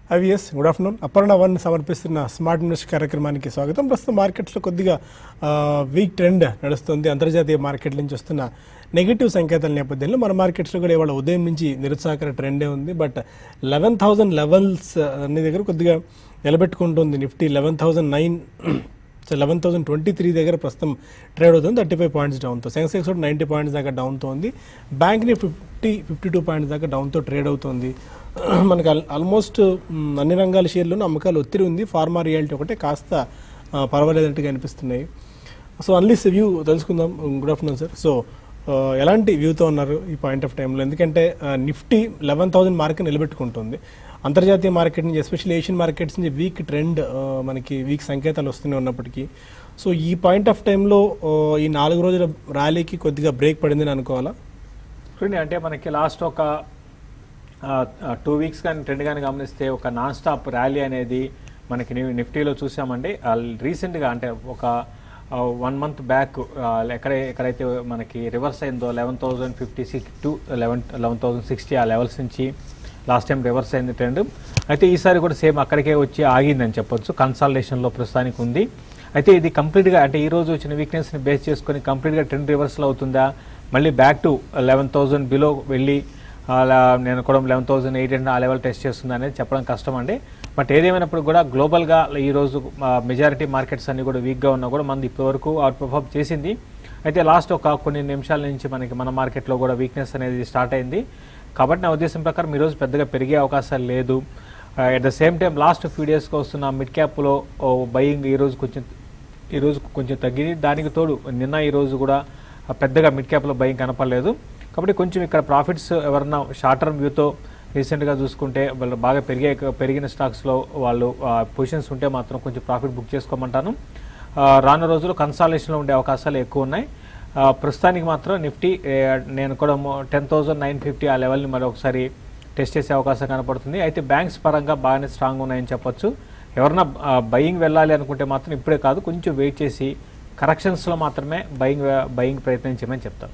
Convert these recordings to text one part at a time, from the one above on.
IVS good afternoon Aparna one సమర్పిస్తున్న smart invest కార్యక్రమానికి స్వాగతం ప్రస్తుతం మార్కెట్లో కొద్దిగా వీక్ ట్రెండ్ నడుస్తుంది అంతర్జాతీయ మార్కెట్ నుంచి వస్తున్న నెగిటివ్ సంకేతాల నేపథ్యంలో మన మార్కెట్స్లో కూడా ఇవాళ ఉదయం నుంచి నిరుత్సాహకర ట్రెండే ఉంది బట్ లెవెన్ థౌజండ్ లెవెల్స్ అన్ని దగ్గర కొద్దిగా నిలబెట్టుకుంటుంది Nifty eleven thousand nine so eleven thousand twenty three దగ్గర ప్రస్తుతం ట్రేడ్ అవుతుంది థర్టీ ఫైవ్ పాయింట్స్ డౌన్తో సెన్సెక్స్ కూడా నైంటీ పాయింట్స్ దాకా డౌన్తో ఉంది బ్యాంక్ని ఫిఫ్టీ ఫిఫ్టీ టూ పాయింట్స్ దాకా డౌన్తో ట్రేడ్ అవుతుంది మనకు ఆల్- ఆల్మోస్ట్ మ్, అన్ని రంగాల షేర్లోనూ అమ్మకాలు ఒత్తిడి ఉంది ఫార్మా రియాలిటీ ఒకటే కాస్త ఆ, పర్వాలేదన్నట్టుగా అనిపిస్తున్నాయి సో అన్లీస్ వ్యూ తెలుసుకుందాం గుడ్ ఆఫ్టర్నూన్ సార్ సో ఆ, ఎలాంటి వ్యూతో ఉన్నారు ఈ పాయింట్ ఆఫ్ టైంలో ఎందుకంటే ఆ, నిఫ్టీ లెవెన్ థౌసండ్ మార్క్ నిలబెట్టుకుంటుంది అంతర్జాతీయ మార్కెట్ నుంచి ఎస్పెషల్లీ ఏషియన్ మార్కెట్స్ నుంచి వీక్ ట్రెండ్ మనకి వీక్ సంకేతాలు వస్తూనే ఉన్నప్పటికీ సో ఈ పాయింట్ ఆఫ్ టైంలో ఈ నాలుగు రోజుల ర్యాలీకి కొద్దిగా బ్రేక్ పడిందని అనుకోవాలా చూడండి అంటే మనకి లాస్ట్ ఒక టూ వీక్స్ కానీ ట్రెండ్ కానీ గమనిస్తే ఒక నాన్ స్టాప్ ర్యాలీ అనేది మనకి ని- నిఫ్టీలో చూసామండి రీసెంట్గా అంటే ఒక వన్ మంత్ బ్యాక్ ఎక్కడ ఎక్కడైతే మనకి రివర్స్ అయిందో eleven thousand fifty six to eleven eleven thousand sixty ఆ లెవెల్స్ నుంచి లాస్ట్ టైం రివర్స్ అయింది ట్రెండ్ అయితే ఈసారి కూడా సేమ్ అక్కడికే వచ్చి ఆగిందని చెప్పొచ్చు కన్సాలిడేషన్లో ప్రస్తుతానికి ఉంది అయితే ఇది కంప్లీట్గా అంటే ఈ రోజు వచ్చిన వీక్నెస్ని బేస్ చేసుకొని కంప్లీట్గా ట్రెండ్ రివర్సల్ అవుతుందా మళ్ళీ back to eleven thousand below వెళ్ళి అలా నేను కూడా లెవెన్ థౌసండ్ ఎయిట్ హండ్రెడ్ ఆ లెవెల్ టెస్ట్ చేస్తుంది అనేది చెప్పడం కష్టం అండి బట్ ఏదేమైనప్పుడు కూడా గ్లోబల్గా ఈ రోజు మెజారిటీ మార్కెట్స్ అన్ని కూడా వీక్గా ఉన్నా కూడా మనది ఇప్పటివరకు అవుట్ పర్ఫామ్ చేసింది అయితే లాస్ట్ ఒక కొన్ని నిమిషాల నుంచి మనకి మన మార్కెట్లో కూడా వీక్నెస్ అనేది స్టార్ట్ అయింది కాబట్టి నా ఉద్దేశం ప్రకారం ఈరోజు పెద్దగా పెరిగే అవకాశాలు లేదు at the same time last few డేస్గా వస్తున్న మిడ్ క్యాప్లో బయింగ్ ఈరోజు కొంచెం ఈరోజు కొంచెం తగ్గింది దానికి తోడు నిన్న ఈరోజు కూడా పెద్దగా మిడ్ క్యాప్లో భయం కనపడలేదు కాబట్టి కొంచెం ఇక్కడ ప్రాఫిట్స్ ఎవరన్నా షార్ట్ టర్మ్ వ్యూతో రీసెంట్గా చూసుకుంటే వాళ్ళు బాగా పెరిగే పెరిగిన స్టాక్స్లో వాళ్ళు పొజిషన్స్ ఉంటే మాత్రం కొంచెం ప్రాఫిట్ బుక్ చేసుకోమంటాను ఆ, రానున్న రోజుల్లో కన్సాలేషన్లో ఉండే అవకాశాలు ఎక్కువ ఉన్నాయి ఆ, ప్రస్తుతానికి మాత్రం నిఫ్టీ ఏ, నేను కూడా టెన్ థౌజండ్ నైన్ ఫిఫ్టీ ఆ లెవెల్ని మరి ఒకసారి టెస్ట్ చేసే అవకాశం కనపడుతుంది అయితే బ్యాంక్స్ పరంగా బాగానే స్ట్రాంగ్ ఉన్నాయని చెప్పొచ్చు ఎవరన్నా బయింగ్ వెళ్ళాలి అనుకుంటే మాత్రం ఇప్పుడే కాదు కొంచెం వెయిట్ చేసి కరెక్షన్స్లో మాత్రమే బయింగ్ బయింగ్ ప్రయత్నించమని చెప్తాను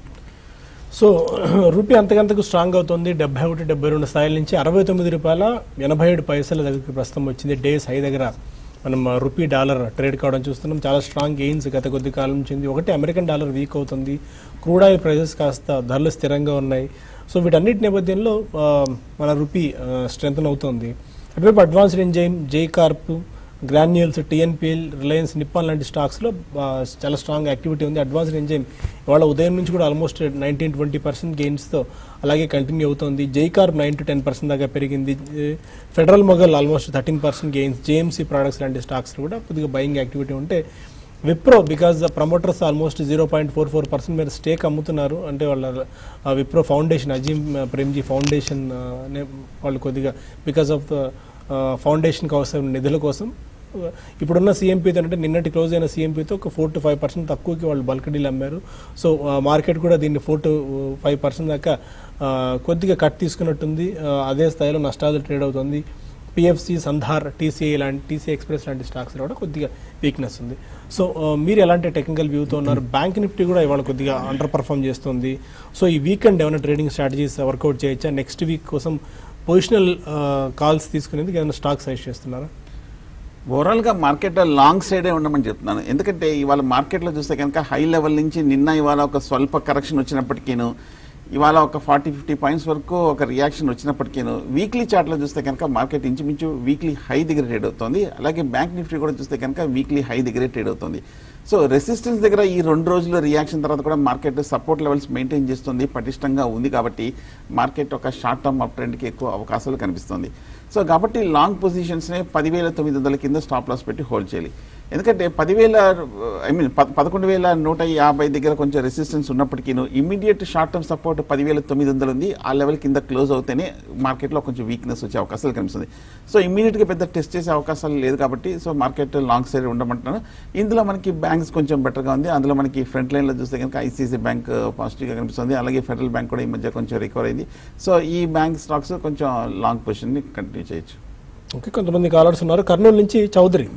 సో రూపీ అంతకంతకు స్ట్రాంగ్ అవుతుంది డెబ్బై ఒకటి డెబ్బై రెండు స్థాయిల నుంచి అరవై తొమ్మిది రూపాయల ఎనభై ఏడు పైసల దగ్గరికి ప్రస్తుతం వచ్చింది డేస్ హై దగ్గర మనం ఆ, రూపీ డాలర్ ట్రేడ్ కావడం చూస్తున్నాం చాలా స్ట్రాంగ్ గెయిన్స్ గత కొద్ది కాలం నుంచి ఉంది. ఒకటి అమెరికన్ డాలర్ వీక్ అవుతుంది క్రూడ్ ఆయిల్ ప్రైసెస్ కాస్త ధరలు స్థిరంగా ఉన్నాయి సో వీటన్నిటి నేపథ్యంలో ఆ, మన రూపీ స్ట్రెంగ్ అవుతుంది అటువైపు Advanced Enzyme Jai Corp Granules TNPL Reliance Nippon లాంటి స్టాక్స్లో ఆ, చాలా స్ట్రాంగ్ యాక్టివిటీ ఉంది అడ్వాన్స్డ్ ఎంజైమ్ ఇవాళ ఉదయం నుంచి కూడా ఆల్మోస్ట్ నైన్టీన్ ట్వంటీ పర్సెంట్ గెయిన్స్తో అలాగే కంటిన్యూ అవుతుంది Jai Corp nine to ten percent దాకా పెరిగింది ఏ, Federal Mogul almost thirteen percent gains JMC products లాంటి స్టాక్స్ కూడా కొద్దిగా బయింగ్ యాక్టివిటీ ఉంటే Wipro because the promoters almost zero point four four percent మీరు స్టేక్ అమ్ముతున్నారు అంటే వాళ్ళ ఆ Wipro Foundation Azim Premji Foundation ఆ, నే- వాళ్ళు కొద్దిగా బికాస్ ఆఫ్ ఫౌండేషన్ కోసం నిధుల కోసం ఆ, ఇప్పుడున్న సీఎంపీతో అంటే నిన్నటి క్లోజ్ అయిన సీఎంపీతో ఒక ఫోర్ టు ఫైవ్ పర్సెంట్ తక్కువకి వాళ్ళు బల్క్ డీల్ అమ్మారు సో మార్కెట్ కూడా దీన్ని ఫోర్ టు ఫైవ్ పర్సెంట్ దాకా ఆ, కొద్దిగా కట్ తీసుకున్నట్టుంది ఆ, అదే స్థాయిలో నష్టాలు ట్రేడ్ అవుతుంది పిఎఫ్సి సంధార్ టీసీఐ లాంటి టీసీ ఎక్స్ప్రెస్ లాంటి స్టాక్స్లో కూడా కొద్దిగా వీక్నెస్ ఉంది సో ఆ, మీరు ఎలాంటి టెక్నికల్ వ్యూతో ఉన్నారు బ్యాంక్ నిఫ్టీ కూడా ఇవాళ కొద్దిగా అండర్ పర్ఫామ్ చేస్తుంది సో ఈ వీకెండ్ ఏమైనా ట్రేడింగ్ స్ట్రాటజీస్ వర్కౌట్ చేయొచ్చా నెక్స్ట్ వీక్ కోసం పొజిషనల్ కాల్స్ తీసుకునేందుకు ఏమైనా స్టాక్ సజెస్ట్ చేస్తున్నారా ఓవరాల్గా మార్కెట్లో లాంగ్ సైడే ఉండమని చెప్తున్నాను ఎందుకంటే ఇవాళ మార్కెట్లో చూస్తే కనుక హై లెవెల్ నుంచి నిన్న ఇవాళ ఒక స్వల్ప కరెక్షన్ వచ్చినప్పటికీను ఇవాళ ఒక ఫార్టీ ఫిఫ్టీ పాయింట్స్ వరకు ఒక రియాక్షన్ వచ్చినప్పటికీను వీక్లీ చార్ట్లో చూస్తే కనుక మార్కెట్ ఇంచుమించు వీక్లీ హై దగ్గర ట్రేడ్ అవుతుంది అలాగే బ్యాంక్ నిఫ్టీ కూడా చూస్తే కనుక వీక్లీ హై దగ్గరే ట్రేడ్ అవుతుంది సో రెసిస్టెన్స్ దగ్గర ఈ రెండు రోజుల రియాక్షన్ తర్వాత కూడా మార్కెట్ సపోర్ట్ లెవెల్స్ మెయింటైన్ చేస్తుంది పటిష్టంగా ఉంది కాబట్టి మార్కెట్ ఒక షార్ట్ టర్మ్ అప్ ట్రెండ్కి ఎక్కువ అవకాశాలు కనిపిస్తుంది సో కాబట్టి లాంగ్ పొజిషన్స్నే పదివేల తొమ్మిది వందల కింద స్టాప్ లాస్ పెట్టి హోల్డ్ చేయాలి ఎందుకంటే పదివేల ఐ మీన్ పదకొండు వేల నూట యాభై దగ్గర కొంచెం రెసిస్టెన్స్ ఉన్నప్పటికీ ఇమీడియట్ షార్ట్ టర్మ్ సపోర్ట్ పదివేల తొమ్మిది వందలు ఉంది ఆ లెవెల్ కింద క్లోజ్ అవుతేనే మార్కెట్లో కొంచెం వీక్నెస్ వచ్చే అవకాశాలు కనిపిస్తుంది సో ఇమీడియట్గా పెద్ద టెస్ట్ చేసే అవకాశాలు లేదు కాబట్టి సో మార్కెట్ లాంగ్ సైడ్ ఉండమంటున్నాను ఇందులో మనకి బ్యాంక్స్ కొంచెం బెటర్గా ఉంది అందులో మనకి ఫ్రంట్ లైన్లో చూస్తే కనుక ఐసీసీ బ్యాంక్ పాజిటివ్గా కనిపిస్తుంది అలాగే ఫెడరల్ బ్యాంక్ కూడా ఈ మధ్య కొంచెం రికవర్ అయింది సో ఈ బ్యాంక్ స్టాక్స్ కొంచెం లాంగ్ పొజిషన్ని కంటిన్యూ చేయొచ్చు ఓకే కొంతమంది కాలర్స్ ఉన్నారు కర్నూలు నుంచి చౌదరి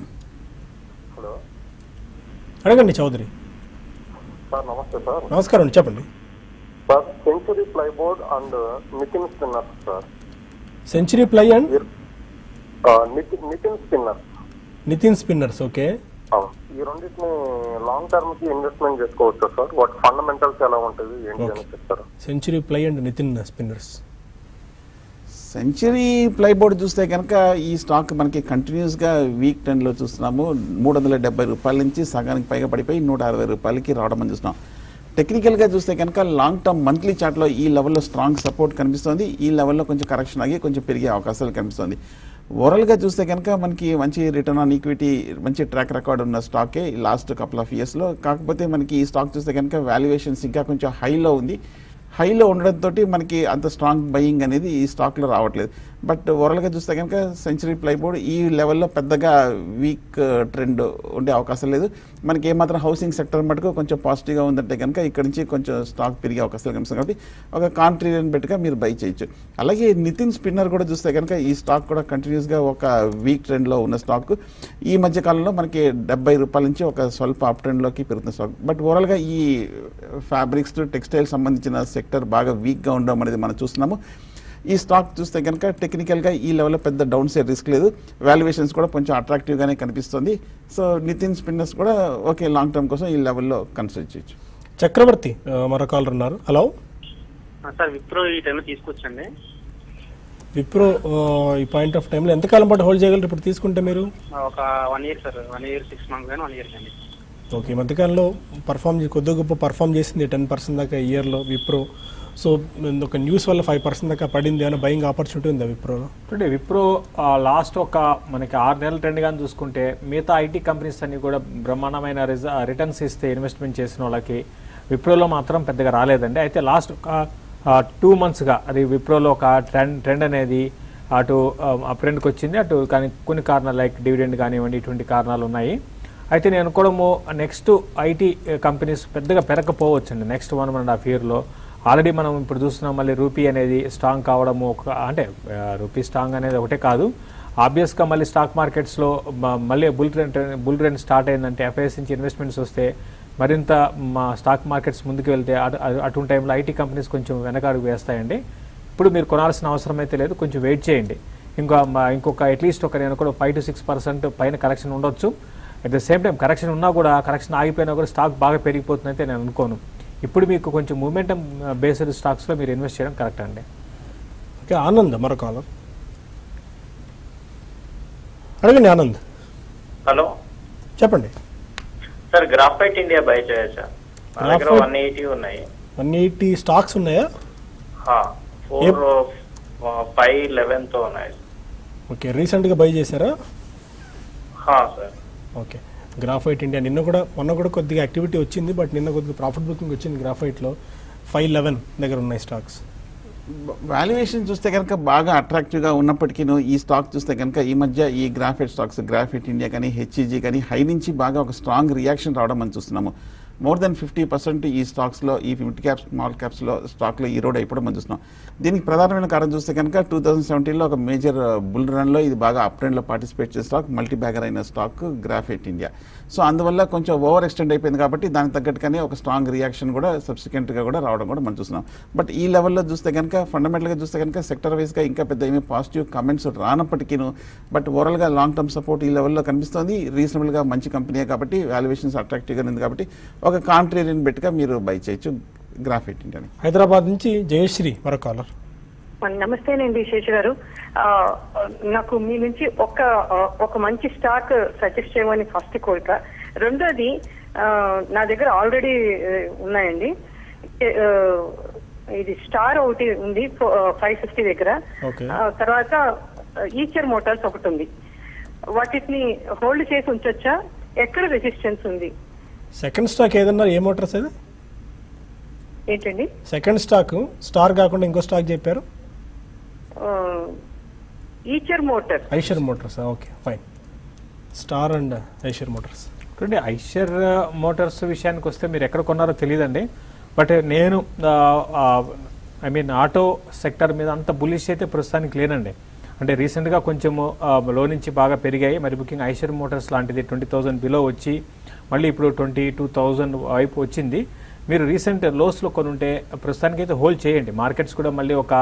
హలో అడగండి చౌదరి సార్ నమస్తే సార్ నమస్కారం అండి చెప్పండి sir Century Plyboard and Nitin Spinner sir Century Ply and Nitin Nitin Spinner Nitin Spinners okay ఈ రెండింటిని లాంగ్ టర్మ్ కి ఇన్వెస్ట్మెంట్ చేసుకోవచ్చా సార్ వాటి ఫండమెంటల్స్ ఎలా ఉంటుంది ఏంటి అని చెప్తారా Century Ply and Nitin Spinners Century Plyboard చూస్తే కనుక ఈ స్టాక్ మనకి కంటిన్యూస్గా వీక్ టెన్లో చూస్తున్నాము మూడు వందల డెబ్బై రూపాయల నుంచి సగానికి పైగా పడిపోయి నూట అరవై రూపాయలకి రావడం అని చూస్తున్నాం టెక్నికల్గా చూస్తే కనుక లాంగ్ టర్మ్ మంత్లీ చార్ట్లో ఈ లెవెల్లో స్ట్రాంగ్ సపోర్ట్ కనిపిస్తుంది ఈ లెవెల్లో కొంచెం కరెక్షన్ ఆగి కొంచెం పెరిగే అవకాశాలు కనిపిస్తుంది ఓవరాల్గా చూస్తే కనుక మనకి మంచి రిటర్న్ ఆన్ ఈక్విటీ మంచి ట్రాక్ రికార్డ్ ఉన్న స్టాకే లాస్ట్ కపుల్ ఆఫ్ ఇయర్స్లో కాకపోతే మనకి ఈ స్టాక్ చూస్తే కనుక వాల్యుయేషన్స్ ఇంకా కొంచెం హైలో ఉంది హైలో ఉండడంతో మనకి అంత స్ట్రాంగ్ బయింగ్ అనేది ఈ స్టాక్లో రావట్లేదు బట్ ఓవరాల్గా చూస్తే కనుక సెంచరీ ప్లైబోర్డ్ ఈ లెవెల్లో పెద్దగా వీక్ ట్రెండ్ ఉండే అవకాశం లేదు మనకి ఏమాత్రం హౌసింగ్ సెక్టర్ మటుకు కొంచెం పాజిటివ్గా ఉందంటే కనుక ఇక్కడ నుంచి కొంచెం స్టాక్ పెరిగే అవకాశాలు కనిపిస్తుంది కాబట్టి ఒక కాంట్రీరియన్ పెట్టుగా మీరు బై చేయొచ్చు అలాగే నితిన్ స్పిన్నర్ కూడా చూస్తే కనుక ఈ స్టాక్ కూడా కంటిన్యూస్గా ఒక వీక్ ట్రెండ్లో ఉన్న స్టాక్ ఈ మధ్య కాలంలో మనకి డెబ్బై రూపాయల నుంచి ఒక స్వల్ప అప్ ట్రెండ్లోకి పెరుగుతున్న స్టాక్ బట్ ఓవరాల్గా ఈ ఫ్యాబ్రిక్స్ టెక్స్టైల్ సంబంధించిన సెక్టర్ బాగా వీక్గా ఉండడం అనేది మనం చూస్తున్నాము ఈ స్టాక్ చూస్తే కనుక టెక్నికల్గా ఈ లెవెల్లో పెద్ద డౌన్ సైడ్ రిస్క్ లేదు వాల్యుయేషన్స్ కూడా కొంచెం అట్రాక్టివ్గానే కనిపిస్తుంది సో నితిన్ స్పిన్నర్స్ కూడా ఓకే లాంగ్ టర్మ్ కోసం ఈ లెవెల్లో కన్సిడర్ చేయొచ్చు చక్రవర్తి ఆ, మరో కాలర్ ఉన్నారు హలో ఆ, సార్ విప్రో ఈ టైంలో తీసుకొచ్చండి విప్రో ఆ, ఈ పాయింట్ ఆఫ్ టైంలో ఎంతకాలం పాటు హోల్డ్ చేయగలరు ఇప్పుడు తీసుకుంటే మీరు ఆ, ఒక one year sir one year six months కానీ వన్ ఇయర్ అండి ఓకే ఈ మధ్యకాలంలో పర్ఫామ్ కొద్ది గొప్ప పర్ఫామ్ చేసింది టెన్ పర్సెంట్ దాకా ఇయర్లో విప్రో సో ఒక న్యూస్ వల్ల ఫైవ్ పర్సెంట్ దాకా పడింది అని బయింగ్ ఆపర్చునిటీ ఉందా విప్రోలో అంటే విప్రో లాస్ట్ ఒక మనకి ఆరు నెలల ట్రెండ్ కానీ చూసుకుంటే మిగతా ఐటీ కంపెనీస్ అన్ని కూడా బ్రహ్మాండమైన రిటర్న్స్ ఇస్తే ఇన్వెస్ట్మెంట్ చేసిన వాళ్ళకి విప్రోలో మాత్రం పెద్దగా రాలేదండి అయితే లాస్ట్ ఒక టూ మంత్స్గా అది విప్రోలో ఒక ట్రెండ్ ట్రెండ్ అనేది అటు అప్ ట్రెండ్కి వచ్చింది అటు కానీ కొన్ని కారణాలు లైక్ డివిడెండ్ కానివ్వండి ఇటువంటి కారణాలు ఉన్నాయి అయితే నేను అనుకోవడము నెక్స్ట్ ఐటీ కంపెనీస్ పెద్దగా పెరగకపోవచ్చండి next one one and half ఇయర్లో ఆల్రెడీ మనం ఇప్పుడు చూస్తున్నాం మళ్ళీ రూపీ అనేది స్ట్రాంగ్ కావడము ఒక అంటే ఆ, రూపీ స్ట్రాంగ్ అనేది ఒకటే కాదు ఆబ్వియస్గా మళ్ళీ స్టాక్ మార్కెట్స్లో మ- మళ్ళీ bull trend bull trend start అయిందంటే ఎఫ్ఐఎస్ నుంచి ఇన్వెస్ట్మెంట్స్ వస్తే మరింత మా స్టాక్ మార్కెట్స్ ముందుకు వెళ్తే అటు- అటు- అటువంటి టైంలో ఐటీ కంపెనీస్ కొంచెం వెనకాడుగు వేస్తాయండి ఇప్పుడు మీరు కొనాల్సిన అవసరం అయితే లేదు కొంచెం వెయిట్ చేయండి ఇంకా మా- ఇంకొక అట్లీస్ట్ ఒక నేను కూడా ఫైవ్ టు సిక్స్ పర్సెంట్ పైన కరెక్షన్ ఉండొచ్చు at the same time correction ఉన్నా కూడా కరెక్షన్ ఆగిపోయినా కూడా స్టాక్ బాగా పెరిగిపోతుంది అయితే నేను అనుకోను ఇప్పుడు మీకు కొంచెం మూమెంటం బేస్డ్ స్టాక్స్లో మీరు ఇన్వెస్ట్ చేయడం కరెక్ట్ అండి ఓకే ఆనంద్ మరో కాలర్ అడగండి ఆనంద్ హలో చెప్పండి సార్ గ్రాఫైట్ ఇండియా బై చేయొచ్చా మా దగ్గర Graphite- వన్ ఎయిటీ ఉన్నాయి వన్ ఎయిటీ స్టాక్స్ ఉన్నాయా ఫోర్ ఫైవ్ లెవెన్ తో ఉన్నాయి ఓకే రీసెంట్గా బై చేశారా హా, సార్ ఓకే గ్రాఫైట్ ఇండియా నిన్న కూడా మొన్న కూడా కొద్దిగా యాక్టివిటీ వచ్చింది బట్ నిన్న కొద్దిగా ప్రాఫిట్ బుకింగ్ వచ్చింది గ్రాఫైట్లో ఫైవ్ లెవెన్ దగ్గర ఉన్నాయి స్టాక్స్ వాల్యుయేషన్ చూస్తే కనుక బాగా అట్రాక్టివ్గా ఉన్నప్పటికీ ఈ స్టాక్ చూస్తే కనుక ఈ మధ్య ఈ గ్రాఫైట్ స్టాక్స్ గ్రాఫైట్ ఇండియా కానీ హెచ్ఈజీ కానీ హై నుంచి బాగా ఒక స్ట్రాంగ్ రియాక్షన్ రావడం మనం చూస్తున్నాము మోర్ దెన్ ఫిఫ్టీ పర్సెంట్ ఈ స్టాక్స్లో ఈ మిడ్ క్యాప్స్ స్మాల్ క్యాప్స్లో స్టాక్లో ఈ రోడ్ అయిపోవడం మనం చూస్తున్నాం దీనికి ప్రధానమైన కారణం చూస్తే కనుక టూ థౌసండ్ సెవెంటీన్లో ఒక మేజర్ బుల్ రన్లో ఇది బాగా అప్ ట్రెండ్లో పార్టిసిపేట్ చేసే స్టాక్ మల్టీ బ్యాగర్ అయిన స్టాక్ గ్రాఫైట్ ఇండియా సో అందువల్ల కొంచెం ఓవర్ ఎక్స్టెండ్ అయిపోయింది కాబట్టి దానికి తగ్గట్టుగానే ఒక స్ట్రాంగ్ రియాక్షన్ కూడా సబ్సిక్వెంట్గా కూడా రావడం కూడా మనం చూస్తున్నాం బట్ ఈ లెవెల్లో చూస్తే కనుక ఫండమెంటల్గా చూస్తే కనుక సెక్టర్ వైజ్గా ఇంకా పెద్ద ఏమీ పాజిటివ్ కమెంట్స్ రానప్పటికీను బట్ ఓవరాల్గా లాంగ్ టర్మ్ సపోర్ట్ ఈ లెవెల్లో కనిపిస్తుంది రీజనబుల్గా మంచి కంపెనీ కాబట్టి వాల్యుయేషన్స్ అట్రాక్టివ్గా ఉంది కాబట్టి ఒక కాంట్రేరియన్ బెట్గా మీరు బై చేయొచ్చు గ్రాఫైట్ ఇండియాని హైదరాబాద్ నుంచి జయశ్రీ మరో కాలర్ నమస్తేనండి శేష్ గారు ఆ, నాకు మీ నుంచి ఒక ఆ, ఒక మంచి స్టాక్ సజెస్ట్ చేయమని ఫస్ట్ కోరిక రెండోది ఆ, నా దగ్గర ఆల్రెడీ ఉన్నాయండి ఆ, ఇది స్టార్ ఒకటి ఉంది ఫైవ్ ఫిఫ్టీ దగ్గర Okay. ఆ, తర్వాత ఈచర్ మోటార్స్ ఒకటి ఉంది వాటిని హోల్డ్ చేసి ఉంచొచ్చా ఎక్కడ రెసిస్టెన్స్ ఉంది సెకండ్ స్టాక్ ఏదన్నా ఏ మోటార్స్ అది ఏంటండి సెకండ్ స్టాక్ స్టార్ కాకుండా ఇంకో స్టాక్ చెప్పారు Eicher Motor Eicher Motors okay fine star and Eicher Motors చూడండి ఐషర్ మోటార్స్ విషయానికి వస్తే మీరు ఎక్కడ కొన్నారో తెలియదండి బట్ నేను ఐ మీన్ ఆటో సెక్టర్ మీద అంత బులిష్ అయితే ప్రస్తుతానికి లేనండి అంటే రీసెంట్గా కొంచెము ఆ, లో నుంచి బాగా పెరిగాయి మరి ముఖ్యంగా ఐషర్ మోటార్స్ లాంటిది ట్వంటీ థౌజండ్ బిలో వచ్చి మళ్ళీ ఇప్పుడు ట్వంటీ టూ థౌజండ్ వైపు వచ్చింది మీరు రీసెంట్ లోస్లో కొని ఉంటే ప్రస్తుతానికి అయితే హోల్డ్ చేయండి మార్కెట్స్ కూడా మళ్ళీ ఒక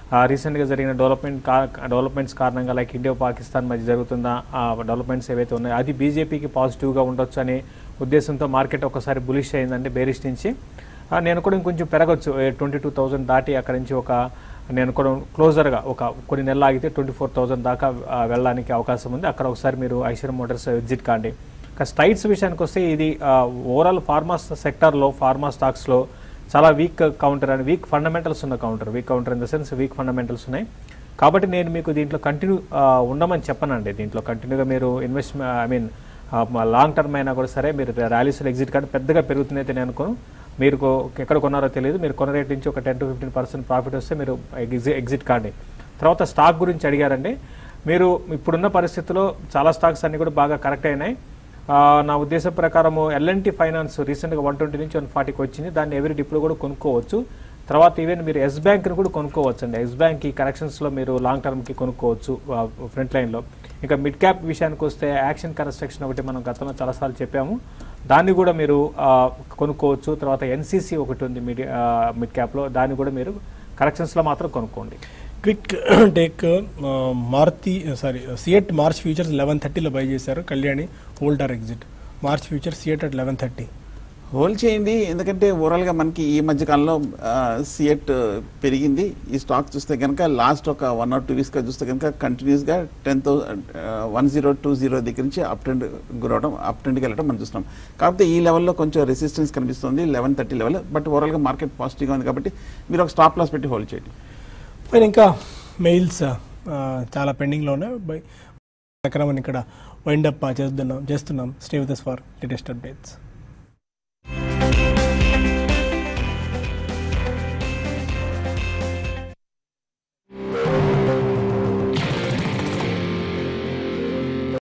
రీసెంట్గా జరిగిన డెవలప్మెంట్ కా డెవలప్మెంట్స్ కారణంగా లైక్ ఇండియా పాకిస్తాన్ మధ్య జరుగుతున్న ఆ డెవలప్మెంట్స్ ఏవైతే ఉన్నాయో అది బీజేపీకి పాజిటివ్గా ఉండొచ్చు అనే ఉద్దేశంతో మార్కెట్ ఒకసారి బులిష్ అయిందండి బేరిష్ నుంచి ఆ, నేను కూడా ఇంకొంచెం పెరగచ్చు ట్వంటీ టూ థౌజండ్ దాటి అక్కడి నుంచి ఒక నేను కూడా క్లోజర్గా ఒక కొన్ని నెలలు ఆగితే ట్వంటీ ఫోర్ థౌజండ్ దాకా ఆ, వెళ్ళడానికి అవకాశం ఉంది అక్కడ ఒకసారి మీరు ఐశ్వర్ మోటార్స్ విజిట్ కాండి ఇక స్టైట్స్ విషయానికి వస్తే ఇది ఓవరాల్ ఫార్మా సెక్టర్లో ఫార్మా స్టాక్స్లో చాలా weak counter and weak fundamentals ఉన్న counter weak counter in the sense weak fundamentals ఉన్నాయి కాబట్టి నేను మీకు దీంట్లో కంటిన్యూ ఉండమని చెప్పనండి దీంట్లో కంటిన్యూగా మీరు investment I mean long term అయినా కూడా సరే మీరు ర్యాలీస్లో ఎగ్జిట్ కానీ పెద్దగా పెరుగుతుంది అయితే నేను అనుకోను మీరు కొ- ఎక్కడ కొన్నారో తెలియదు మీరు కొన్న రేట్ నుంచి ఒక ten to fifteen percent profit వస్తే మీరు ఎగ్జి- ఎగ్జిట్ కాండి తర్వాత స్టాక్ గురించి అడిగారండి మీరు ఇప్పుడున్న పరిస్థితుల్లో చాలా స్టాక్స్ అన్ని కూడా బాగా కరెక్ట్ అయినాయి ఆ, నా ఉద్దేశం ప్రకారము ఎల్ఎన్టీ ఫైనాన్స్ రీసెంట్గా వన్ ట్వంటీ నుంచి వన్ ఫార్టీకి వచ్చింది దాన్ని ఎవరి డిప్లో కూడా కొనుక్కోవచ్చు తర్వాత ఈవెన్ మీరు ఎస్ బ్యాంక్ని కూడా కొనుక్కోవచ్చు అండి ఎస్ బ్యాంక్ ఈ కరెక్షన్స్లో మీరు లాంగ్ టర్మ్కి కొనుక్కోవచ్చు ఫ్రంట్ లైన్లో ఇంకా మిడ్ క్యాప్ విషయానికి వస్తే యాక్షన్ కన్స్ట్రక్షన్ ఒకటి మనం గతంలో చాలాసార్లు చెప్పాము దాన్ని కూడా మీరు ఆ, కొనుక్కోవచ్చు తర్వాత ఎన్సీసీ ఒకటి ఉంది మిడ్ మిడ్ క్యాప్లో దాన్ని కూడా మీరు కరెక్షన్స్లో మాత్రం కొనుక్కోండి quick take Maruti sorry CEAT March futures eleven థర్టీలో బై చేశారు Kalyani holder exit March future CEAT at eleven thirty hold చేయండి ఎందుకంటే ఓవరాల్గా మనకి ఈ మధ్య కాలంలో సిఎట్ పెరిగింది ఈ స్టాక్ చూస్తే కనుక లాస్ట్ ఒక వన్ ఆర్ టూ వీక్స్గా చూస్తే కనుక కంటిన్యూస్గా ten thousand one zero two zero దగ్గర నుంచి అప్ ట్రెండ్ గురవడం అప్ ట్రెండ్కి వెళ్ళడం మనం చూస్తున్నాం కాకపోతే ఈ లెవెల్లో కొంచెం రెసిస్టెన్స్ కనిపిస్తుంది లెవెన్ థర్టీ లెవెల్ బట్ ఓవరాల్గా మార్కెట్ పాజిటివ్గా ఉంది కాబట్టి మీరు ఒక స్టాప్ లాస్ పెట్టి హోల్డ్ చేయండి ఫైన్ ఇంకా మెయిల్స్ చాలా పెండింగ్లో ఉన్నాయి బై కార్యక్రమాన్ని ఇక్కడ వైండప్ చేస్తున్నాం చేస్తున్నాం stay with for latest updates